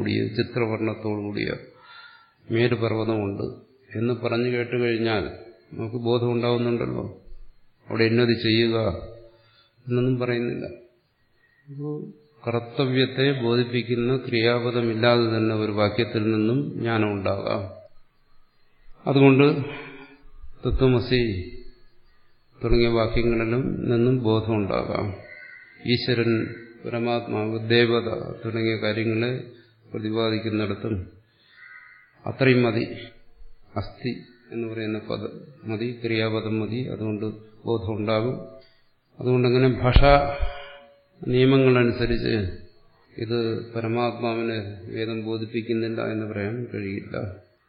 കൂടിയ ചിത്രവർണ്ണത്തോടു കൂടിയ മേരുപർവ്വതമുണ്ട് എന്ന് പറഞ്ഞു കേട്ട് കഴിഞ്ഞാൽ നമുക്ക് ബോധം ഉണ്ടാവുന്നുണ്ടല്ലോ അവിടെ ഇന്നത് ചെയ്യുക എന്നൊന്നും പറയുന്നില്ല അപ്പോൾ കർത്തവ്യത്തെ ബോധിപ്പിക്കുന്ന ക്രിയാപദമില്ലാതെ തന്നെ ഒരു വാക്യത്തിൽ നിന്നും ജ്ഞാനം ഉണ്ടാകാം അതുകൊണ്ട് തത്വമസി തുടങ്ങിയ വാക്യങ്ങളിലും നിന്നും ബോധമുണ്ടാകാം ഈശ്വരൻ പരമാത്മാവ് ദേവത തുടങ്ങിയ കാര്യങ്ങളെ പ്രതിപാദിക്കുന്നിടത്തും അത്രയും മതി അസ്ഥി എന്ന് പറയുന്ന പദം മതി ക്രിയാപദം മതി അതുകൊണ്ട് ബോധമുണ്ടാകും അതുകൊണ്ടങ്ങനെ ഭാഷാ നിയമങ്ങളനുസരിച്ച് ഇത് പരമാത്മാവിനെ വേദം ബോധിപ്പിക്കുന്നില്ല എന്ന് പറയാൻ കഴിയില്ല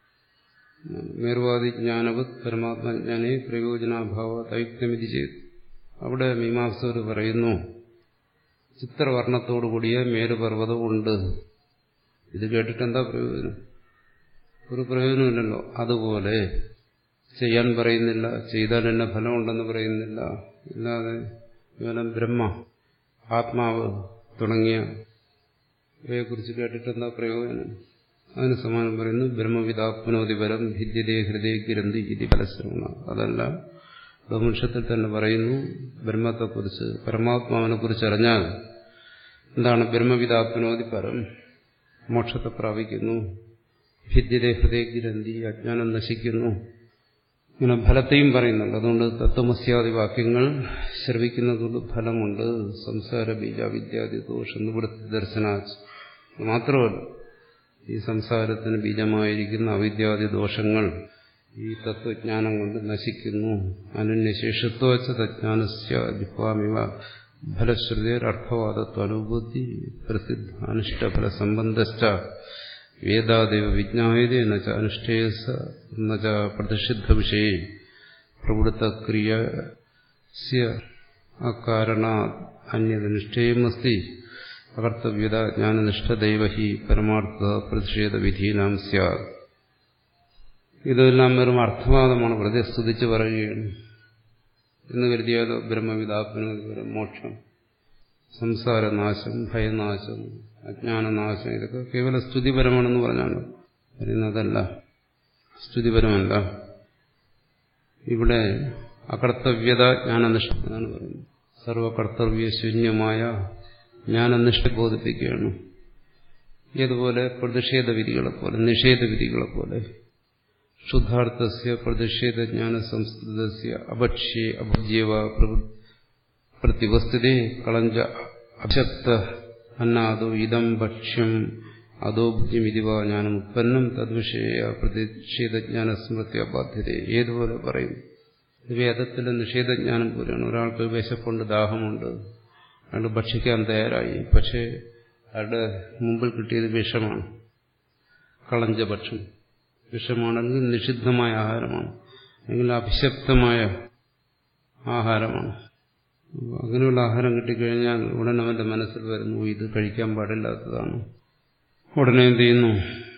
മേർവാദി ജ്ഞാനവത് പരമാത്മജ്ഞാനെ പ്രയോജനാഭാവ തൈക്തമിതി ചെയ്തു അവിടെ മീമാംസകർ പറയുന്നു ചിത്രവർണ്ണത്തോടുകൂടിയ മേരുപർവ്വതം ഉണ്ട് ഇത് കേട്ടിട്ട് എന്താ പ്രയോജനം ഒരു പ്രയോജനമില്ലല്ലോ അതുപോലെ ചെയ്യാൻ പറയുന്നില്ല ചെയ്താൽ തന്നെ ഫലമുണ്ടെന്ന് പറയുന്നില്ല ഇല്ലാതെ കേവലം ബ്രഹ്മ ആത്മാവ് തുടങ്ങിയ ഇവയെക്കുറിച്ച് കേട്ടിട്ട് എന്താ പ്രയോജനം അതിന് സമാനം പറയുന്നു ബ്രഹ്മവിതാപ്നോതിപരം ഭിദ്യതേ ഹൃദയ ഗ്രന്ഥി ഇതി പരശ്രമണ അതല്ല ഉപനിഷത്തിൽ തന്നെ പറയുന്നു ബ്രഹ്മത്തെക്കുറിച്ച് പരമാത്മാവിനെ കുറിച്ച് അറിഞ്ഞാൽ എന്താണ് ബ്രഹ്മവിതാപ്നോതി പരം മോക്ഷത്തെ പ്രാപിക്കുന്നു ഭിദ്യതേ ഹൃദയ ഗ്രന്ഥി അജ്ഞാനം നശിക്കുന്നു ഇങ്ങനെ ഫലത്തെയും പറയുന്നുണ്ട് അതുകൊണ്ട് തത്വമസ്യാദി വാക്യങ്ങൾ ശ്രവിക്കുന്നതുകൊണ്ട് ഫലമുണ്ട് സംസാര ബീജ വിദ്യാദി ദോഷം നിവൃത്തി ദർശനാച്ച് മാത്രമല്ല ഈ സംസാരത്തിന് ബീജമായിരിക്കുന്ന അവിദ്യാദി ദോഷങ്ങൾ ഈ തത്വജ്ഞാനം കൊണ്ട് നശിക്കുന്നു അനന്യശേഷത്വച്ച തജ്ഞാനസ്യ ജിഹ്വാമിവ ഫലശ്രുതിരർത്ഥവാദത്വ അനുഭൂതി പ്രസിദ്ധ അനിഷ്ടഫല സംബന്ധശ്ച വേദാദേവ വിജ്ഞായത എന്നുവെച്ച അനുഷ്ഠേയസ എന്നുവെച്ച പ്രതിഷിദ്ധ വിഷയെ പ്രവൃത്തക്രിയ അകാരണ അന്യതനിഷ്ഠേയമസ്തി അകർത്തവ്യത ജ്ഞാനനിഷ്ഠദൈവ ഹി പരമാർത്ഥ പ്രതിഷേധ വിധീനാം സ്യാത് ഇതെല്ലാം വെറും അർത്ഥവാദമാണ് വെറുതെ സ്തുതിച്ച് പറയുകയാണ് എന്ന് കരുതിയാലോ ബ്രഹ്മവിതാത്മന മോക്ഷം സംസാരനാശം ഭയനാശം അജ്ഞാനനാശം ഇതൊക്കെ കേവല സ്തുതിപരമാണെന്ന് പറഞ്ഞാണ് പറയുന്നതല്ല സ്തുതിപരമല്ല ഇവിടെ അകർത്തവ്യത ജ്ഞാനനിഷ്ഠ എന്നാണ് പറയുന്നത് സർവകർത്തവ്യശൂന്യമായ ജ്ഞാനനിഷ്ഠ ബോധിപ്പിക്കുകയാണ് ഏതുപോലെ പ്രതിഷേധ വിധികളെ പോലെ നിഷേധ വിധികളെ പോലെ ശുദ്ധാർത്ഥസ്യ പ്രതിഷേധ ജ്ഞാന സംസ്കൃതസ്യ അഭക്ഷ്യ അഭുജ്യവ പ്രതിവസ്തുതേ കളഞ്ച അശക്ത അന്നാദോ ഇതം ഭക്ഷ്യം അതോ ഭുജ്യമിതിവ ജ്ഞാനം ഉത്പന്നം തദ്വിഷയ പ്രതിഷേധജ്ഞാന സ്മൃതി അബാധ്യത ഏതുപോലെ പറയും വേദത്തിലെ നിഷേധജ്ഞാനം പോലെയാണ് ഒരാൾക്ക് വിശപ്പുണ്ട് ദാഹമുണ്ട് അയാൾ ഭക്ഷിക്കാൻ തയ്യാറായി പക്ഷേ അയാളുടെ മുമ്പിൽ കിട്ടിയത് വിഷമാണ് കളഞ്ച ഭക്ഷണം വിഷമാണെങ്കിൽ നിഷിദ്ധമായ ആഹാരമാണ് അല്ലെങ്കിൽ അഭിശപ്തമായ ആഹാരമാണ് അങ്ങനെയുള്ള ആഹാരം കിട്ടിക്കഴിഞ്ഞാൽ ഉടൻ അവന്റെ മനസ്സിൽ വരുന്നു ഇത് കഴിക്കാൻ പാടില്ലാത്തതാണ് ഉടനെ എന്ത് ചെയ്യുന്നു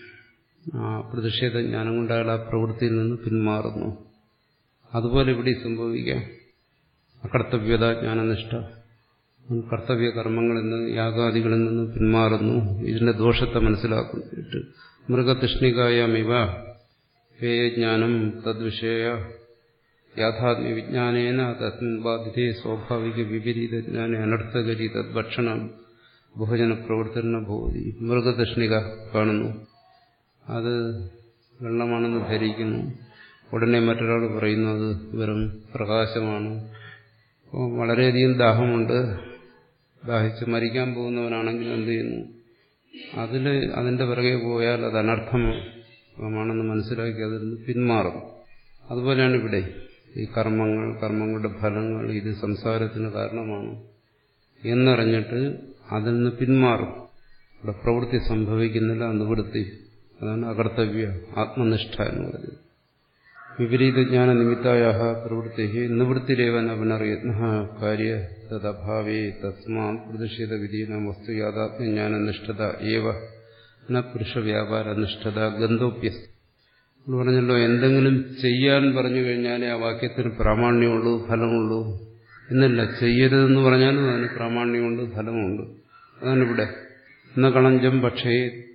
ആ പ്രതിഷേധ ജ്ഞാനം കൊണ്ട് അയാൾ ആ പ്രവൃത്തിയിൽ നിന്ന് പിന്മാറുന്നു അതുപോലെ ഇവിടെ സംഭവിക്കാം അകർത്തവ്യത ജ്ഞാനനിഷ്ഠ കർത്തവ്യ കർമ്മങ്ങളിൽ നിന്ന് യാഗാദികളിൽ നിന്ന് പിന്മാറുന്നു ഇതിന്റെ ദോഷത്തെ മനസ്സിലാക്കുന്നിട്ട് മൃഗതൃഷ്ണികായമിവ ഹേയജ്ഞാനം തദ്വിഷയ യാഥാത്മ്യ വിജ്ഞാനേന തസ്മിൻ ബാധിതേ സ്വാഭാവിക വിപരീത ജ്ഞാന അനർത്ഥകരി തദ്ഭക്ഷണം ഭോജന പ്രവർത്തന ഭൂതി മൃഗതൃഷ്ണിക കാണുന്നു അത് വെള്ളമാണെന്ന് ധരിക്കുന്നു ഉടനെ മറ്റൊരാൾ പറയുന്നു അത് വെറും പ്രകാശമാണ് അപ്പോൾ വളരെയധികം ദാഹമുണ്ട് ദാഹിച്ച് മരിക്കാൻ പോകുന്നവനാണെങ്കിൽ എന്ത് ചെയ്യുന്നു അതിൽ അതിന്റെ പിറകെ പോയാൽ അത് അനർത്ഥമാണെന്ന് മനസ്സിലാക്കി അതിൽ നിന്ന് പിന്മാറും അതുപോലെയാണ് ഇവിടെ ഈ കർമ്മങ്ങൾ കർമ്മങ്ങളുടെ ഫലങ്ങൾ ഇത് സംസാരത്തിന് കാരണമാണ് എന്നറിഞ്ഞിട്ട് അതിൽ നിന്ന് പിന്മാറും ഇവിടെ പ്രവൃത്തി സംഭവിക്കുന്നില്ല നിവൃത്തി അതാണ് അകർത്തവ്യ ആത്മനിഷ്ഠ എന്ന് പറയുന്നത് വിപരീത ജ്ഞാന നിമിത്തായ പ്രവൃത്തി നിവൃത്തിരേവൻ അവനറിയത്ന കാര്യ തദ്ഭാവേ തസ്മാ പ്രതിഷേധ വിധീന വസ്തു യാഥാത്മ്യജ്ഞാന നിഷ്ഠത ഏവ ന പുരുഷ വ്യാപാര നിഷ്ഠത ഗന്ധോപ്യസ് എന്ന് പറഞ്ഞല്ലോ എന്തെങ്കിലും ചെയ്യാൻ പറഞ്ഞു കഴിഞ്ഞാലേ ആ വാക്യത്തിന് പ്രാമാണ്യമുള്ളൂ ഫലമുള്ളൂ എന്നല്ല ചെയ്യരുതെന്ന് പറഞ്ഞാലും അതിന് പ്രാമാണ്യമുണ്ട് ഫലമുണ്ട് അതാണ് ഇവിടെ എന്ന കളഞ്ചം പക്ഷേ